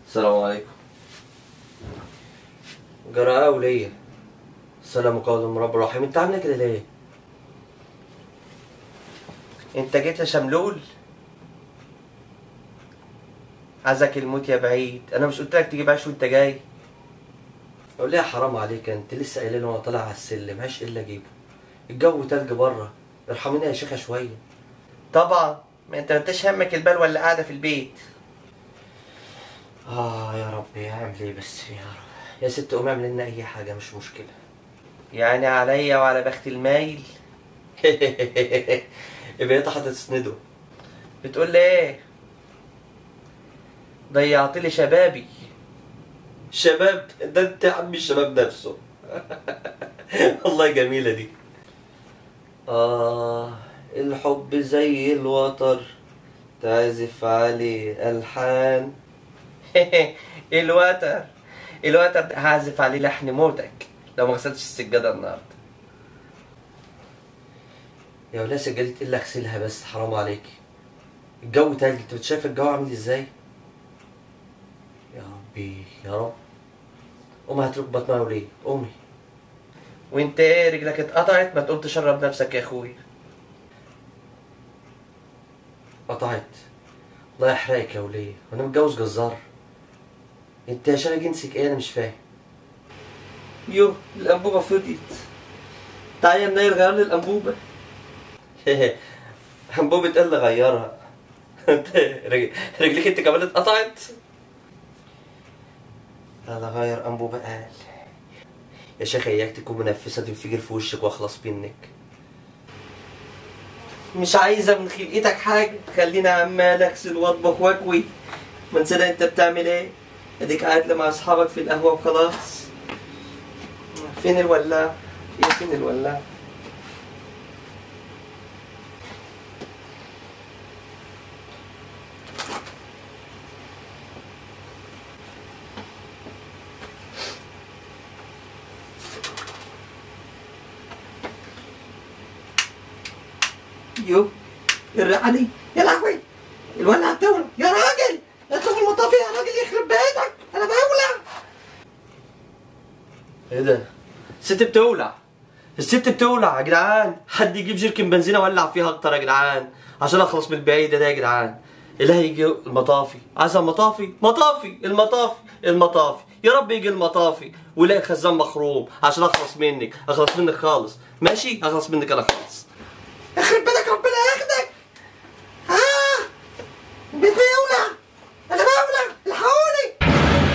السلام عليكم جراءة وليا السلام قول من رب الرحيم انت عامله كده ليه؟ انت جيت يا شملول عزك الموت يا بعيد انا مش قلت لك تجيب عيش وانت جاي اقول لها حرام عليك انت لسه قايل لي وانا طالع على السلم عيش الا اجيبه الجو تلج بره ارحميني يا شيخه شويه طبعا ما انت ما انتش همك البلوه اللي قاعده في البيت اه يا ربي اعمل ايه بس يا رب يا ست قوم اعمل لنا اي حاجه مش مشكله يعني عليا وعلى بخت المايل يبقى انت هتسنده بتقول لي ايه ضيعت لي شبابي شباب ده انت يا عم الشباب نفسه والله جميله دي آه الحب زي الوتر تعزف عليه ألحان الوتر الوتر ده هعزف عليه لحن موتك لو ما غسلتش السجادة النهاردة يا ولا سجادة الا اغسلها بس حرام عليكي الجو تلج انت شايف الجو عامل ازاي يا ربي يا رب قومي هات ركبة ميه وليه قومي وانت ايه رجلك اتقطعت ما تقوم تشرب نفسك يا اخويا قطعت الله يحرقك يا وليه وانا متجوز جزار انت يا شغل جنسك ايه انا مش فاهم يو الانبوبه فضيت تعالى يا منيل غير لي الانبوبه انبوبه ايه اللي غيرها انت رج- رجليك انت كمان اتقطعت لا لا غير انبوبه قال يا شيخ اياك تكون منفسه تنفجر في وشك واخلص منك مش عايزه من خلقتك حاجه خليني عمال اغسل واطبخ واكوي ما نسيت انت بتعمل ايه اديك قاعد لي مع اصحابك في القهوه وخلاص فين الولاع ايه فين الولاع يو الريحه دي يا لهوي الولع تولع يا راجل اطلب المطافي يا راجل يخرب بيتك انا بولع ايه ده الست بتولع الست بتولع يا جدعان حد يجيب جيركن بنزين اولع فيها اكتر يا جدعان عشان اخلص من البعيد ده يا جدعان اللي هيجي المطافي عايز المطافي مطافي المطافي المطافي يا رب يجي المطافي ويلاقي الخزان مخروم عشان اخلص منك اخلص منك خالص ماشي اخلص منك انا خالص يخرب بيتك ربنا ياخدك ها البيت بيولع انا بولع الحقوني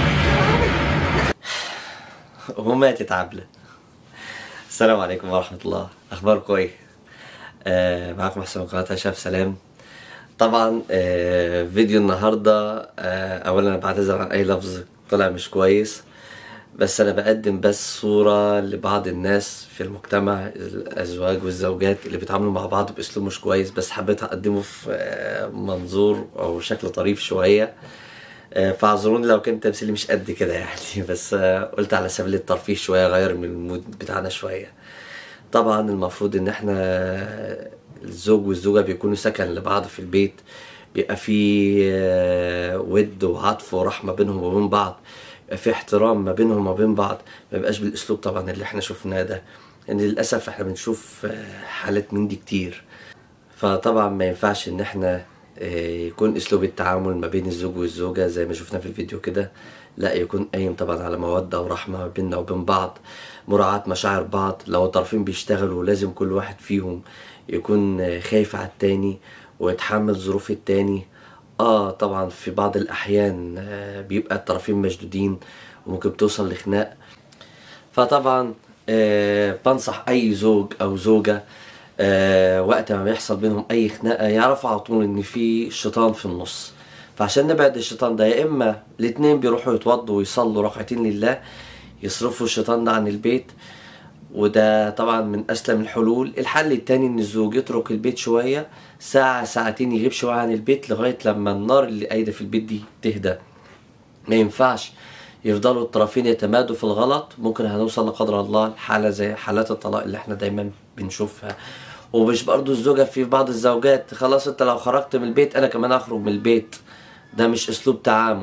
وماتت عبلة السلام عليكم ورحمة الله أخباركم إيه؟ آه معكم حسين من قناة شاف سلام طبعا آه فيديو النهاردة آه أولا أنا بعتذر عن أي لفظ طلع مش كويس بس أنا بقدم بس صورة لبعض الناس في المجتمع الأزواج والزوجات اللي بيتعاملوا مع بعض بأسلوب مش كويس بس حبيت أقدمه في آه منظور أو شكل طريف شوية آه، فاعذروني لو كان تمثيلي مش قد كده يعني بس آه، قلت على سبيل الترفيه شويه غير من المود بتاعنا شويه طبعا المفروض ان احنا الزوج والزوجه بيكونوا سكن لبعض في البيت بيبقى في آه، ود وعطف ورحمه بينهم وبين بعض يبقى في احترام ما بينهم وبين بعض ما يبقاش بالاسلوب طبعا اللي احنا شفناه ده ان للاسف احنا بنشوف آه، حالات من دي كتير فطبعا ما ينفعش ان احنا آه، يكون اسلوب التعامل ما بين الزوج والزوجة زي ما شفنا في الفيديو كده لا يكون قايم طبعا على مودة ورحمة ما بيننا وبين بعض مراعاة مشاعر بعض لو الطرفين بيشتغلوا لازم كل واحد فيهم يكون آه، خايف على التاني ويتحمل ظروف التاني اه طبعا في بعض الاحيان آه، بيبقى الطرفين مشدودين وممكن توصل لخناق فطبعا آه بنصح اي زوج او زوجة آه وقت ما بيحصل بينهم اي خناقة يعرفوا على طول ان في شيطان في النص فعشان نبعد الشيطان ده يا اما الاتنين بيروحوا يتوضوا ويصلوا ركعتين لله يصرفوا الشيطان ده عن البيت وده طبعا من اسلم الحلول الحل التاني ان الزوج يترك البيت شوية ساعة ساعتين يغيب شوية عن البيت لغاية لما النار اللي قايدة في البيت دي تهدى ما ينفعش يفضلوا الطرفين يتمادوا في الغلط ممكن هنوصل لا قدر الله لحالة زي حالات الطلاق اللي احنا دايما بنشوفها ومش برضو الزوجة في بعض الزوجات خلاص انت لو خرجت من البيت انا كمان هخرج من البيت ده مش اسلوب تعامل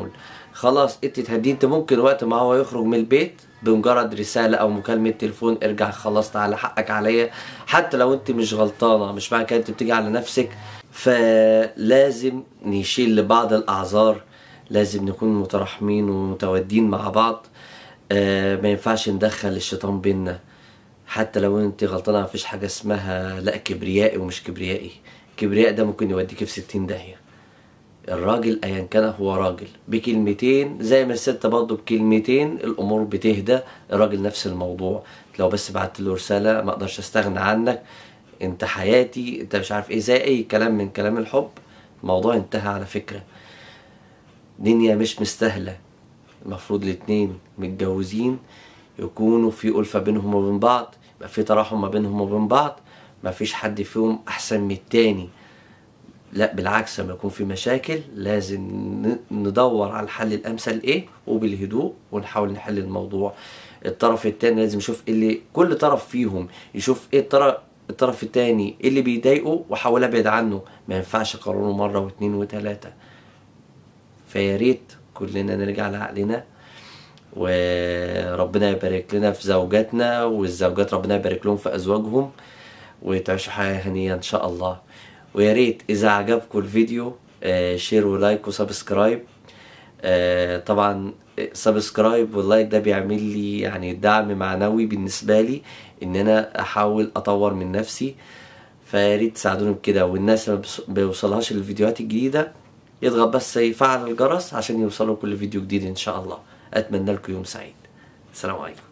خلاص انت تهديه انت ممكن وقت ما هو يخرج من البيت بمجرد رسالة او مكالمة تليفون ارجع خلصت على حقك عليا حتى لو انت مش غلطانة مش معنى كده انت بتيجي على نفسك فلازم نشيل لبعض الاعذار لازم نكون متراحمين ومتودين مع بعض آه ما ينفعش ندخل الشيطان بينا حتى لو انت غلطانة مفيش حاجة اسمها لا كبريائي ومش كبريائي الكبرياء ده ممكن يوديك في ستين داهية الراجل ايا كان هو راجل بكلمتين زي ما الست برضه بكلمتين الامور بتهدى الراجل نفس الموضوع لو بس بعت له رساله ما اقدرش استغنى عنك انت حياتي انت مش عارف ايه زي اي كلام من كلام الحب الموضوع انتهى على فكره دنيا مش مستاهله المفروض الاتنين متجوزين يكونوا في ألفة بينهم وبين بعض يبقى في تراحم ما بينهم وبين بعض ما فيش حد فيهم أحسن من التاني لا بالعكس لما يكون في مشاكل لازم ندور على الحل الامثل ايه وبالهدوء ونحاول نحل الموضوع الطرف التاني لازم يشوف إيه اللي كل طرف فيهم يشوف ايه الطرف الطرف التاني إيه اللي بيضايقه وحاول ابعد عنه ما ينفعش اقرره مره واثنين وثلاثه فيا ريت كلنا نرجع لعقلنا وربنا يبارك لنا في زوجاتنا والزوجات ربنا يبارك لهم في ازواجهم وتعيشوا حياه هنيه ان شاء الله ويا ريت اذا عجبكم الفيديو آه شير ولايك وسبسكرايب آه طبعا سبسكرايب واللايك ده بيعمل لي يعني دعم معنوي بالنسبه لي ان انا احاول اطور من نفسي فيا ريت تساعدوني بكده والناس ما بيوصلهاش الفيديوهات الجديده يضغط بس يفعل الجرس عشان يوصلوا كل فيديو جديد ان شاء الله اتمنى لكم يوم سعيد السلام عليكم